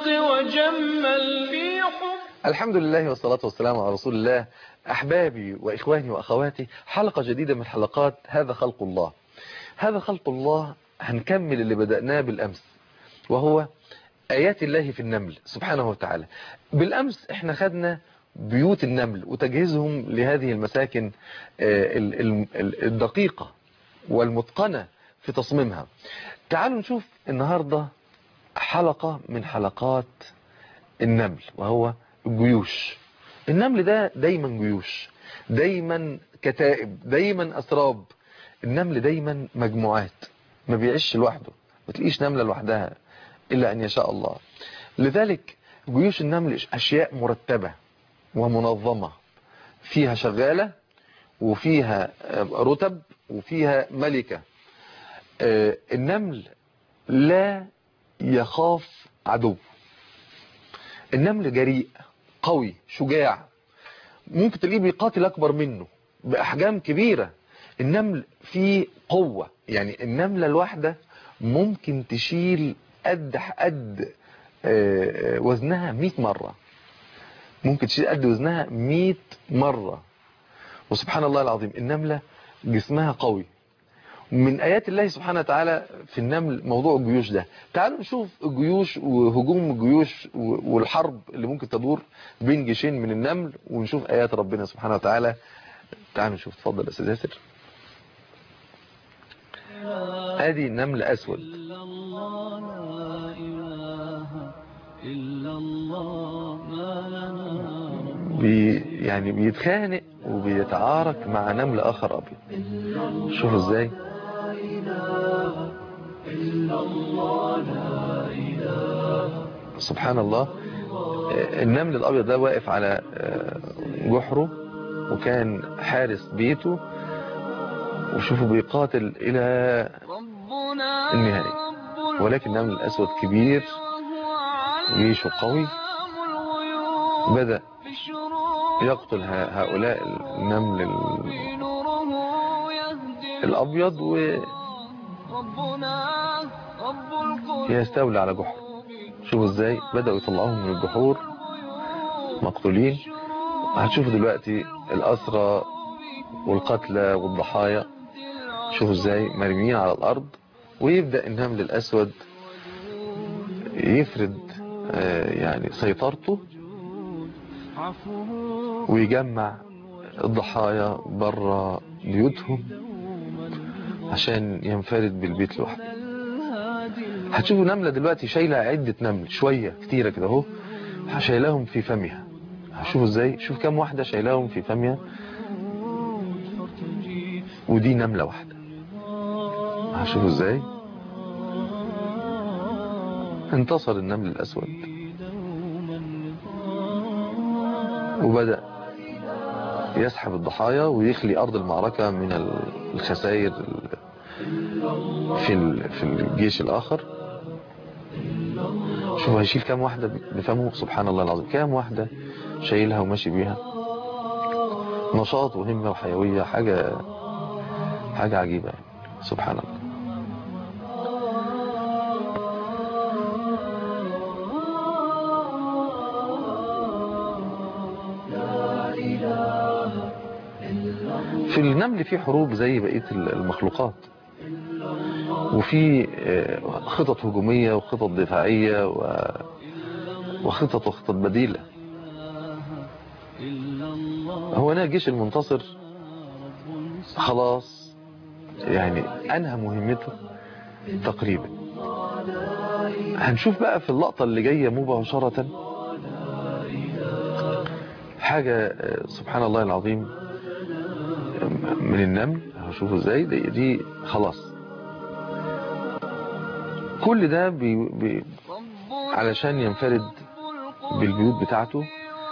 الخلق وجمل في حب الحمد لله والصلاة والسلام على رسول الله أحبابي وإخواني وأخواتي حلقة جديدة من حلقات هذا خلق الله هذا خلق الله هنكمل اللي بدأناه بالأمس وهو آيات الله في النمل سبحانه وتعالى بالأمس احنا خدنا بيوت النمل وتجهيزهم لهذه المساكن آه، ال- ال- ال- الدقيقة والمتقنة في تصميمها تعالوا نشوف النهاردة حلقة من حلقات النمل وهو الجيوش النمل ده دايما جيوش دايما كتائب دايما أسراب النمل دايما مجموعات ما بيعيش لوحده ما تلاقيش نملة لوحدها إلا أن يشاء الله لذلك جيوش النمل أشياء مرتبة ومنظمة فيها شغالة وفيها آه، رتب وفيها ملكة آه، النمل لا يخاف عدو النمل جريء قوي شجاع ممكن تلاقيه بيقاتل أكبر منه بأحجام كبيرة النمل فيه قوة يعني النملة الواحدة ممكن تشيل قد قد آه، وزنها 100 مرة ممكن تشيل قد وزنها 100 مرة وسبحان الله العظيم النملة جسمها قوي من آيات الله سبحانه وتعالى في النمل موضوع الجيوش ده تعالوا نشوف الجيوش وهجوم الجيوش والحرب اللي ممكن تدور بين جيشين من النمل ونشوف آيات ربنا سبحانه وتعالى تعالوا نشوف اتفضل يا أستاذ ياسر ادي نمل أسود إلا الله لا إله إلا الله ما لنا رب بي يعني بيتخانق وبيتعارك مع نمل آخر أبيض شوفوا ازاي سبحان الله آه، النمل الأبيض ده واقف على آه، جحره وكان حارس بيته وشوفوا بيقاتل إلى ربنا النهاية. رب ولكن النمل الأسود كبير وهو وجيشه قوي علام الغيوب بدأ بشروق يقتل ه- هؤلاء النمل ال- في نوره يهدي الأبيض ربنا رب القلوب ويستولي على جحره شوفوا ازاي بدأوا يطلعوهم من الجحور مقتولين هتشوفوا دلوقتي الأسرى والقتلى والضحايا شوفوا ازاي مرميين على الأرض ويبدأ النمل الأسود يفرد آه، يعني سيطرته عفوه ويجمع الضحايا بره بيوتهم عشان ينفرد بالبيت لوحده الهادي هتشوفوا نملة دلوقتي شايلة عدة نمل شوية كتيرة كده اهو شايلاهم في فمها هشوفوا ازاي شوف كام واحدة شايلاهم في فمها ودي نملة واحدة هشوفوا ازاي انتصر النمل الاسود وبدأ يسحب الضحايا ويخلي ارض المعركة من الخسائر في ال- في الجيش الاخر شوف هيشيل كام واحدة بفمه سبحان الله العظيم كام واحدة شايلها وماشي بيها نشاط وهمة وحيوية حاجة حاجة عجيبة يعني. سبحان الله في النمل في حروب زي بقية المخلوقات وفي آه، خطط هجومية وخطط دفاعية و... وخطط وخطط بديلة هو هنا الجيش المنتصر خلاص يعني أنهى مهمته تقريبا هنشوف بقى في اللقطة اللي جاية مباشرة حاجة آه، سبحان الله العظيم من النمل هشوفوا ازاي دي, دي خلاص كل ده بي بي علشان ينفرد بالبيوت بتاعته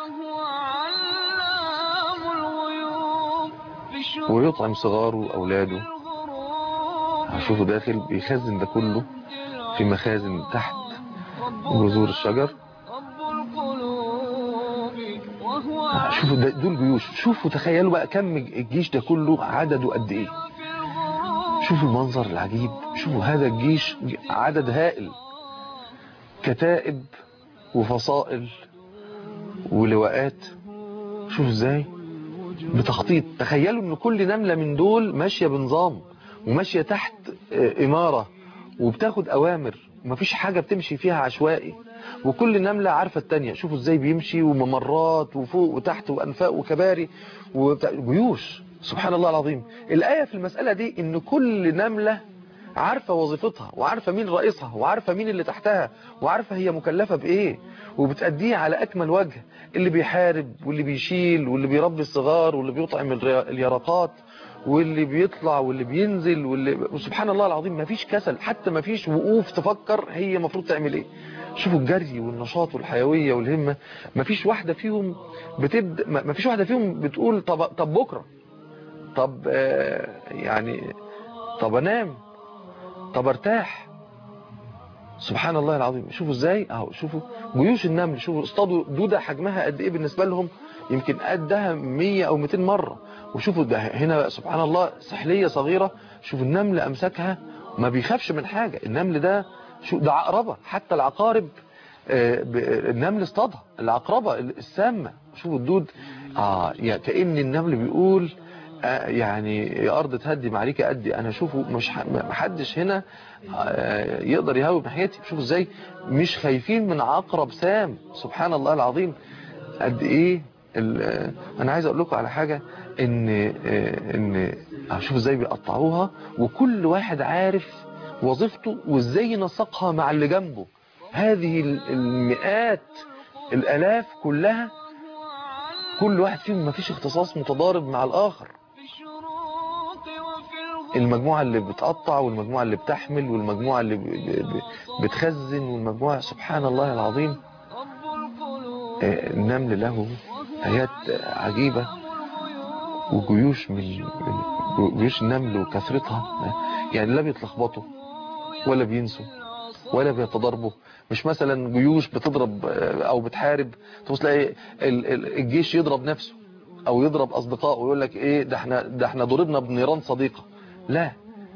ويطعم صغاره وأولاده هشوفه داخل بيخزن ده كله في مخازن تحت جذور الشجر شوفوا ده دول جيوش شوفوا تخيلوا بقى كم الجيش ده كله عدده قد ايه شوفوا المنظر العجيب شوفوا هذا الجيش عدد هائل كتائب وفصائل ولواءات شوف ازاي بتخطيط تخيلوا ان كل نملة من دول ماشية بنظام وماشية تحت آه، امارة وبتاخد اوامر ومفيش حاجة بتمشي فيها عشوائي وكل نملة عارفة التانية شوفوا ازاي بيمشي وممرات وفوق وتحت وانفاق وكباري وجيوش سبحان الله العظيم الآية في المسألة دي ان كل نملة عارفة وظيفتها وعارفة مين رئيسها وعارفة مين اللي تحتها وعارفة هي مكلفة بإيه وبتأديه على أكمل وجه اللي بيحارب واللي بيشيل واللي بيربي الصغار واللي بيطعم الري- اليرقات واللي بيطلع واللي بينزل واللي سبحان الله العظيم ما فيش كسل حتى ما فيش وقوف تفكر هي المفروض تعمل ايه شوفوا الجري والنشاط والحيوية والهمة ما فيش واحدة فيهم بتبدأ ما ما فيش واحدة فيهم بتقول طب طب بكرة طب آه، يعني طب انام طب ارتاح سبحان الله العظيم شوفوا ازاي اهو شوفوا جيوش النمل شوفوا اصطادوا دودة حجمها قد ايه بالنسبة لهم يمكن قدها 100 او 200 مرة وشوفوا ده هنا بقى سبحان الله سحلية صغيرة شوفوا النمل امسكها ما بيخافش من حاجة النمل ده شو ده عقربة حتى العقارب آه، ب- النمل اصطادها العقربة السامة شوفوا الدود اه يا كأن النمل بيقول آه، يعني يا ارض تهدي معركة قدي انا شوفوا مش ح- ما حدش هنا آه، يقدر يهاوي بناحيتي شوفوا ازاي مش خايفين من عقرب سام سبحان الله العظيم قد ايه ال- آه، انا عايز اقول لكم على حاجة ان آه، ان آه، شوفوا ازاي بيقطعوها وكل واحد عارف وظيفته وازاي ينسقها مع اللي جنبه هذه ال- المئات الالاف كلها كل واحد فيهم ما فيش اختصاص متضارب مع الاخر في الشروق وفي الغروب المجموعة اللي بتقطع والمجموعة اللي بتحمل والمجموعة اللي ب- ب- ب- بتخزن والمجموعة سبحان الله العظيم رب القلوب آه، النمل له آيات عجيبة وجيوش من من جيوش النمل وكثرتها آه، يعني لا بيتلخبطوا ولا بينسوا ولا بيتضاربوا مش مثلا جيوش بتضرب آه، او بتحارب تبص تلاقي ال- ال- الجيش يضرب نفسه او يضرب اصدقائه ويقول لك ايه ده احنا ده احنا ضربنا بنيران صديقة لا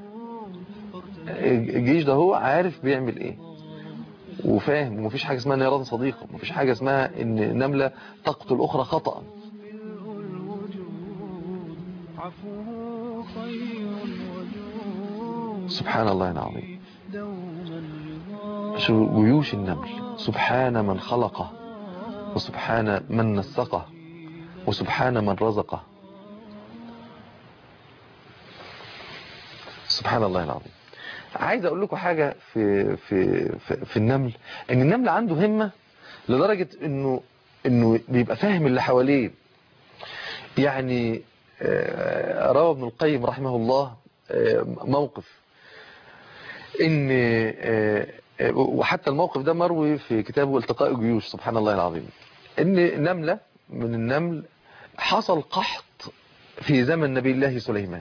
الجيش ده هو عارف بيعمل ايه وفاهم ومفيش حاجة اسمها نيران صديقة ومفيش حاجة اسمها ان نملة تقتل اخرى خطأ عفوه خير وجود سبحان الله العظيم دوما رضا شو جيوش النمل سبحان من خلقه وسبحان من نسقه وسبحان من رزقه سبحان الله العظيم عايز اقول لكم حاجة في في في, في النمل ان النمل عنده همة لدرجة انه انه بيبقى فاهم اللي حواليه يعني آه، روى ابن القيم رحمه الله آه، موقف ان آه، آه، وحتى الموقف ده مروي في كتابه التقاء الجيوش سبحان الله العظيم ان نملة من النمل حصل قحط في زمن نبي الله سليمان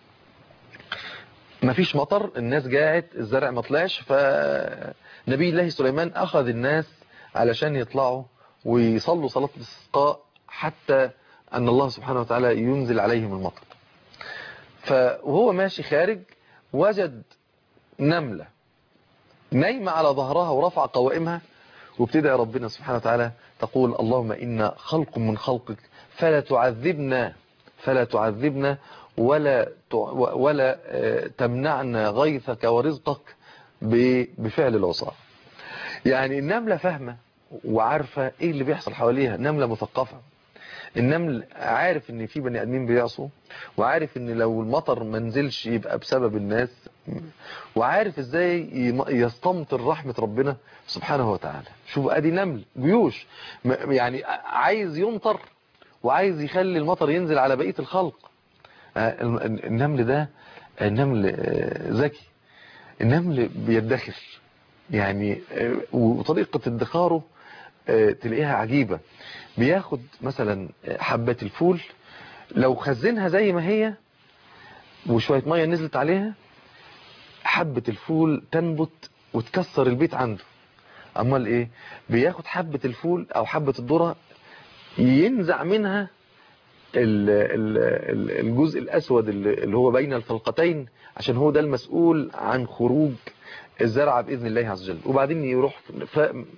ما فيش مطر الناس جاعت الزرع ما طلعش فنبي الله سليمان اخذ الناس علشان يطلعوا ويصلوا صلاة الاستسقاء حتى ان الله سبحانه وتعالى ينزل عليهم المطر فهو ماشي خارج وجد نملة نايمة على ظهرها ورفع قوائمها وابتدى ربنا سبحانه وتعالى تقول اللهم إنا خلق من خلقك فلا تعذبنا فلا تعذبنا ولا تع- ولا آه، تمنعنا غيثك ورزقك ب- بفعل العصاة يعني النملة فاهمة وعارفة ايه اللي بيحصل حواليها نملة مثقفة النمل عارف ان في بني ادمين بيعصوا وعارف ان لو المطر ما نزلش يبقى بسبب الناس وعارف ازاي يم- يستمطر رحمة ربنا سبحانه وتعالى شوف ادي نمل جيوش م- يعني عايز يمطر وعايز يخلي المطر ينزل على بقية الخلق آه، الم- النمل ده النمل آه، ذكي النمل بيدخر يعني آه، وطريقة ادخاره آه، تلاقيها عجيبة بياخد مثلا حبة الفول لو خزنها زي ما هي وشوية مية نزلت عليها حبة الفول تنبت وتكسر البيت عنده امال ايه بياخد حبة الفول او حبة الذرة ينزع منها ال- ال- ال- الجزء الاسود اللي اللي هو بين الفلقتين عشان هو ده المسؤول عن خروج الزرعة باذن الله عز وجل وبعدين يروح ف...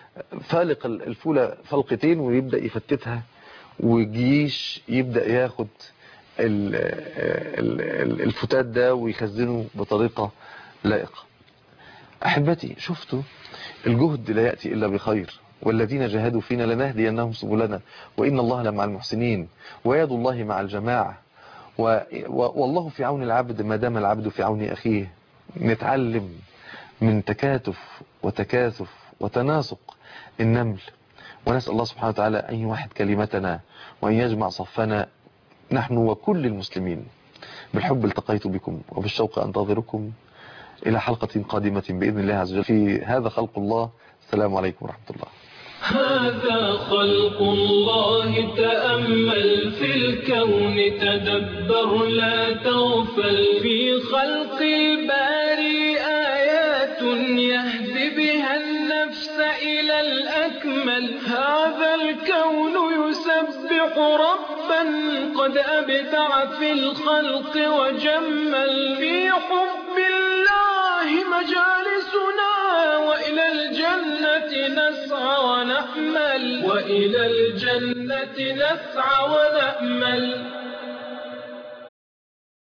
فالق الفولة فلقتين ويبدأ يفتتها والجيش يبدأ ياخد ال- ال- ال- الفتات ده ويخزنه بطريقة لائقة أحبتي شفتوا الجهد لا يأتي إلا بخير والذين جاهدوا فينا لنهدينهم سبلنا وإن الله لمع المحسنين ويد الله مع الجماعة و... و... والله في عون العبد ما دام العبد في عون أخيه نتعلم من تكاتف وتكاثف وتناسق النمل ونسأل الله سبحانه وتعالى أن يوحد كلمتنا وأن يجمع صفنا نحن وكل المسلمين بالحب التقيت بكم وبالشوق أنتظركم إلى حلقة قادمة بإذن الله عز وجل في هذا خلق الله السلام عليكم ورحمة الله هذا خلق الله تأمل في الكون تدبر لا تغفل في خلق الباري آيات يهدي بها النفس إلى الأكمل هذا الكون يسبح ربا قد أبدع في الخلق وجمل في حب الله مجالسنا وإلى الجنة نسعى ونأمل وإلى الجنة نسعى ونأمل